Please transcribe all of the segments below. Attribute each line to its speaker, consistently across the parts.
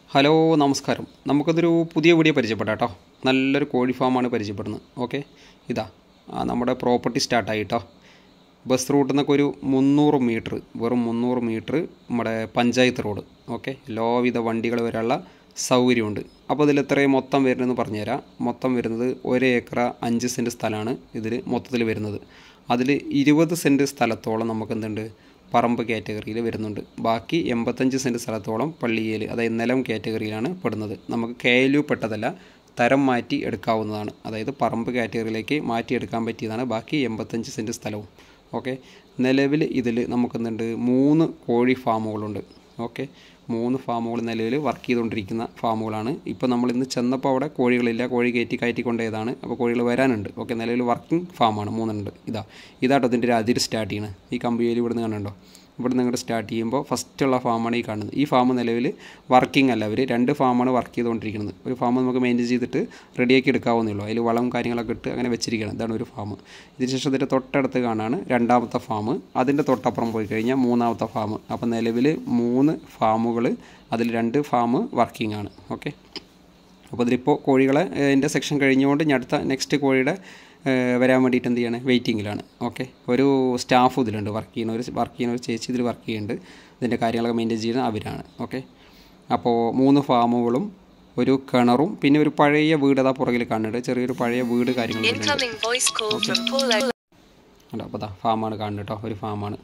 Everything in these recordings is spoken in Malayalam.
Speaker 1: ഹലോ നമസ്കാരം നമുക്കതൊരു പുതിയ വീഡിയോ പരിചയപ്പെടാം കേട്ടോ നല്ലൊരു കോഴി ഫാമാണ് പരിചയപ്പെടുന്നത് ഓക്കെ ഇതാ ആ, നമ്മുടെ പ്രോപ്പർട്ടി സ്റ്റാർട്ടായി കേട്ടോ ബസ് റൂട്ടിൽ നിന്നൊക്കെ ഒരു മുന്നൂറ് മീറ്റർ വെറും മുന്നൂറ് മീറ്റർ നമ്മുടെ പഞ്ചായത്ത് റോഡ് ഓക്കെ എല്ലാവിധ വണ്ടികൾ വരാനുള്ള സൗകര്യമുണ്ട് അപ്പോൾ ഇതിൽ എത്രയും മൊത്തം വരുന്നതെന്ന് പറഞ്ഞുതരാം മൊത്തം വരുന്നത് ഒരു ഏക്കർ അഞ്ച് സെൻറ്റ് സ്ഥലമാണ് ഇതിൽ മൊത്തത്തിൽ വരുന്നത് അതിൽ ഇരുപത് സെൻറ്റ് സ്ഥലത്തോളം നമുക്ക് എന്തുണ്ട് പറമ്പ് കാറ്റഗറിയിൽ വരുന്നുണ്ട് ബാക്കി എൺപത്തഞ്ച് സെൻറ്റ് സ്ഥലത്തോളം പള്ളിയേൽ അതായത് നിലം കാറ്റഗറിയിലാണ് പെടുന്നത് നമുക്ക് കെ എൽ യു പെട്ടതല്ല തരം മാറ്റി എടുക്കാവുന്നതാണ് അതായത് പറമ്പ് കാറ്റഗറിയിലേക്ക് മാറ്റിയെടുക്കാൻ പറ്റിയതാണ് ബാക്കി എൺപത്തഞ്ച് സെൻറ്റ് സ്ഥലവും ഓക്കെ നിലവിൽ ഇതിൽ നമുക്കെന്തുണ്ട് മൂന്ന് കോഴി ഫാമുകളുണ്ട് ഓക്കെ മൂന്ന് ഫാമുകൾ നിലവിൽ വർക്ക് ചെയ്തുകൊണ്ടിരിക്കുന്ന ഫാമുകളാണ് ഇപ്പോൾ നമ്മൾ ഇന്ന് ചെന്നപ്പോൾ അവിടെ കോഴികളില്ല കോഴി കയറ്റി കയറ്റി കൊണ്ടേതാണ് അപ്പോൾ കോഴികൾ വരാനുണ്ട് ഓക്കെ നിലവിൽ വർക്കിംഗ് ഫാമാണ് മൂന്നുണ്ട് ഇതാ ഇതാട്ടോ ഇതിൻ്റെ ഒരു അതിര് സ്റ്റാർട്ട് ചെയ്യണത് ഈ കമ്പിയിൽ ഇവിടുന്ന് കണ്ടുണ്ടോ ഇവിടുന്ന് ഇങ്ങോട്ട് സ്റ്റാർട്ട് ചെയ്യുമ്പോൾ ഫസ്റ്റുള്ള ഫാമാണ് ഈ കാണുന്നത് ഈ ഫാം നിലവിൽ വർക്കിംഗ് അല്ല അവർ രണ്ട് ഫാമാണ് വർക്ക് ചെയ്തുകൊണ്ടിരിക്കുന്നത് ഒരു ഫാം നമുക്ക് മെയിൻറ്റെയിൻ ചെയ്തിട്ട് റെഡിയാക്കി എടുക്കാവുന്നേ ഉള്ളൂ അതിൽ വളം കാര്യങ്ങളൊക്കെ ഇട്ട് അങ്ങനെ വെച്ചിരിക്കുകയാണ് ഇതാണ് ഒരു ഫാം ഇതിന് ശേഷം ഇതിൻ്റെ തൊട്ടടുത്ത് കാണാണ് രണ്ടാമത്തെ ഫാം അതിൻ്റെ തൊട്ടപ്പുറം പോയി കഴിഞ്ഞാൽ മൂന്നാമത്തെ ഫാം അപ്പോൾ നിലവിൽ മൂന്ന് ഫാമുകൾ അതിൽ രണ്ട് ഫാം വർക്കിംഗ് ആണ് ഓക്കെ അപ്പോൾ ഇതിലിപ്പോൾ കോഴികളെ എൻ്റെ സെക്ഷൻ കഴിഞ്ഞുകൊണ്ട് ഞാൻ അടുത്ത നെക്സ്റ്റ് കോഴിയുടെ ഏഹ്, വരാൻ വേണ്ടിയിട്ട് എന്ത് ചെയ്യണം വെയിറ്റിങ്ങിലാണ് ഓക്കെ ഒരു സ്റ്റാഫ് ഇതിലുണ്ട് വർക്ക് ചെയ്യുന്ന ഒരു വർക്ക് ചെയ്യുന്ന ഒരു ചേച്ചി ഇതിൽ വർക്ക് ചെയ്യുന്നുണ്ട് ഇതിൻ്റെ കാര്യങ്ങളൊക്കെ മെയിൻറ്റെയിൻ ചെയ്യുന്ന അവരാണ് ഓക്കെ അപ്പോൾ മൂന്ന് ഫാമുകളും ഒരു കിണറും പിന്നെ ഒരു പഴയ വീട് അതാ പുറകിൽ കാണുന്നുണ്ട് ചെറിയൊരു പഴയ വീട് കാര്യങ്ങളൊക്കെ ഉണ്ട്
Speaker 2: Incoming voice call from Paul.
Speaker 1: അല്ല അപ്പോൾ അതാ ഫാമാണ് കാണുന്നത് കേട്ടോ ഒരു ഫാമാണ്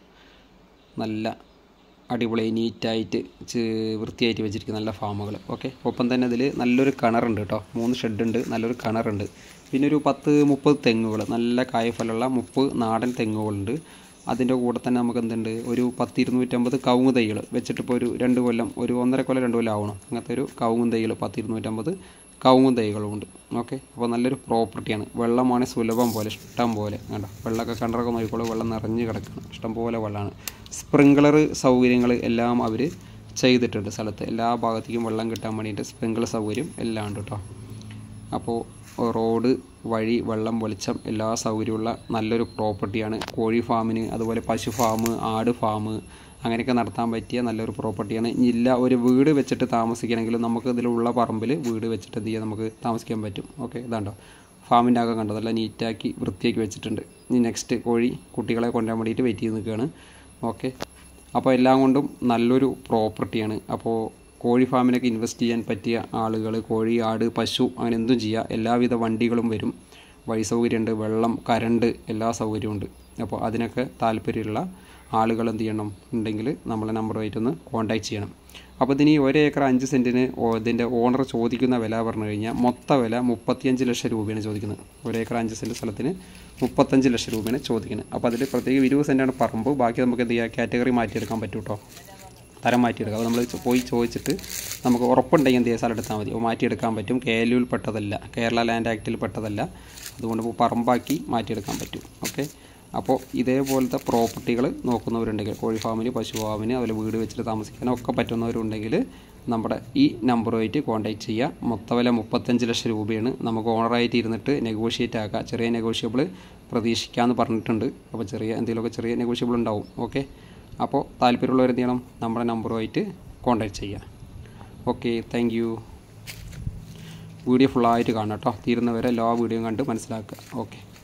Speaker 1: നല്ല അടിപൊളി നീറ്റായിട്ട് ചെ- വൃത്തിയായിട്ട് വെച്ചിരിക്കുന്ന നല്ല ഫാമുകൾ ഓക്കെ ഒപ്പം തന്നെ ഇതിൽ നല്ലൊരു കിണറുണ്ട് കേട്ടോ മൂന്ന് ഷെഡുണ്ട് നല്ലൊരു കിണറുണ്ട് പിന്നെ ഒരു പത്ത് മുപ്പത് തെങ്ങുകൾ നല്ല കായ്ഫലമുള്ള മുപ്പത് നാടൻ തെങ്ങുകളുണ്ട് അതിൻ്റെ കൂടെ തന്നെ നമുക്ക് എന്തുണ്ട് ഒരു പത്ത് ഇരുന്നൂറ്റമ്പത് കവുങ്ങ് തൈകൾ വെച്ചിട്ട് ഇപ്പോൾ ഒരു രണ്ട് കൊല്ലം ഒരു ഒന്നര കൊല്ലം രണ്ട് കൊല്ലം ആവണം അങ്ങനത്തെ ഒരു കവുങ്ങ് തൈകൾ പത്ത് ഇരുന്നൂറ്റമ്പത് കവുങ്ങും തൈകളുമുണ്ട് ഓക്കെ അപ്പോൾ നല്ലൊരു പ്രോപ്പർട്ടിയാണ് വെള്ളമാണ് സുലഭം പോലെ ഇഷ്ടം പോലെ കണ്ടോ വെള്ളമൊക്കെ കണ്ടറൊക്കെ നോക്കിക്കോളൂ വെള്ളം നിറഞ്ഞ് കിടക്കണം ഇഷ്ടം പോലെ വെള്ളമാണ് സ്പ്രിങ്ക്ലർ സൗകര്യങ്ങൾ എല്ലാം അവർ ചെയ്തിട്ടുണ്ട് സ്ഥലത്ത് എല്ലാ ഭാഗത്തേക്കും വെള്ളം കിട്ടാൻ വേണ്ടിയിട്ട് സ്പ്രിങ്ക്ലർ സൗകര്യം എല്ലാം ഉണ്ട് കേട്ടോ അപ്പോൾ റോഡ് വഴി വെള്ളം വെളിച്ചം എല്ലാ സൗകര്യമുള്ള നല്ലൊരു പ്രോപ്പർട്ടിയാണ് കോഴി ഫാമിന് അതുപോലെ പശു ഫാം ആട് ഫാം അങ്ങനെയൊക്കെ നടത്താൻ പറ്റിയ നല്ലൊരു പ്രോപ്പർട്ടിയാണ് ഇല്ല ഒരു വീട് വെച്ചിട്ട് താമസിക്കണമെങ്കിലും നമുക്ക് ഇതിലുള്ള പറമ്പിൽ വീട് വെച്ചിട്ട് എന്ത് ചെയ്യാൻ നമുക്ക് താമസിക്കാൻ പറ്റും ഓക്കെ ഇതാണ്ടോ ഫാമിൻ്റെ ആകെ കണ്ടോ നല്ല നീറ്റാക്കി വൃത്തിയാക്കി വെച്ചിട്ടുണ്ട് ഇനി നെക്സ്റ്റ് കോഴി കുട്ടികളെ കൊണ്ടുവരാൻ വേണ്ടിയിട്ട് വെയിറ്റ് ചെയ്ത് നിൽക്കുകയാണ് ഓക്കെ അപ്പോൾ എല്ലാം കൊണ്ടും നല്ലൊരു പ്രോപ്പർട്ടിയാണ് അപ്പോൾ കോഴി ഫാമിനൊക്കെ ഇൻവെസ്റ്റ് ചെയ്യാൻ പറ്റിയ ആളുകൾ കോഴി ആട് പശു അങ്ങനെ എന്തും ചെയ്യുക എല്ലാവിധ വണ്ടികളും വരും വഴി സൗകര്യമുണ്ട് വെള്ളം കരണ്ട് എല്ലാ സൗകര്യമുണ്ട് അപ്പോൾ അതിനൊക്കെ താല്പര്യമുള്ള ആളുകൾ എന്ത് ചെയ്യണം ഉണ്ടെങ്കിൽ നമ്മളെ നമ്പറുമായിട്ടൊന്ന് കോൺടാക്ട് ചെയ്യണം അപ്പോൾ ഇതിന് ഈ ഒരു ഏക്കർ അഞ്ച് സെൻറ്റിന് ഓ- ഇതിൻ്റെ ഓണർ ചോദിക്കുന്ന വില പറഞ്ഞു കഴിഞ്ഞാൽ മൊത്ത വില മുപ്പത്തിയഞ്ച് ലക്ഷം രൂപയാണ് ചോദിക്കുന്നത് ഒരു ഏക്കർ അഞ്ച് സെൻറ്റ് സ്ഥലത്തിന് മുപ്പത്തഞ്ച് ലക്ഷം രൂപയാണ് ചോദിക്കുന്നത് അപ്പോൾ അതിൽ പ്രത്യേകം ഇരുപത് സെൻറ്റാണ് പറമ്പ് ബാക്കി നമുക്ക് എന്ത് ചെയ്യുക കാറ്റഗറി മാറ്റിയെടുക്കാൻ പറ്റും കേട്ടോ തരം മാറ്റിയെടുക്കുക അപ്പോൾ നമ്മൾ ചോ- പോയി ചോദിച്ചിട്ട് നമുക്ക് ഉറപ്പുണ്ടെങ്കിൽ എന്ത് ചെയ്യുക സ്ഥലം എടുത്താൽ മതി അപ്പോൾ മാറ്റിയെടുക്കാൻ പറ്റും കെ എൽ യുവിൽ പെട്ടതല്ല കേരള ലാൻഡ് ആക്റ്റിൽ പെട്ടതല്ല അതുകൊണ്ട് ഇപ്പോൾ പറമ്പാക്കി മാറ്റിയെടുക്കാൻ പറ്റും ഓക്കെ അപ്പോൾ ഇതേപോലത്തെ പ്രോപ്പർട്ടികൾ നോക്കുന്നവരുണ്ടെങ്കിൽ കോഴി ഫാമിന് പശു ഫാമിന് അതുപോലെ വീട് വെച്ചിട്ട് താമസിക്കാനോ ഒക്കെ പറ്റുന്നവരുണ്ടെങ്കിൽ നമ്മുടെ ഈ നമ്പറുമായിട്ട് കോൺടാക്ട് ചെയ്യുക മൊത്തവില മുപ്പത്തഞ്ച് ലക്ഷം രൂപയാണ് നമുക്ക് ഓണറായിട്ട് ഇരുന്നിട്ട് നെഗോഷിയേറ്റ് ആക്കുക ചെറിയ നെഗോഷ്യബിൾ പ്രതീക്ഷിക്കാമെന്ന് പറഞ്ഞിട്ടുണ്ട് അപ്പോൾ ചെറിയ എന്തെങ്കിലുമൊക്കെ ചെറിയ നെഗോഷ്യബിൾ ഉണ്ടാവും ഓക്കെ അപ്പോൾ താല്പര്യമുള്ളവർ എന്ത് ചെയ്യണം നമ്മുടെ നമ്പറുമായിട്ട് കോൺടാക്ട് ചെയ്യുക ഓക്കെ താങ്ക് യു വീഡിയോ ഫുള്ളായിട്ട് കാണാം കേട്ടോ തീരുന്നവരെ എല്ലാ വീഡിയോയും കണ്ട് മനസ്സിലാക്കുക ഓക്കെ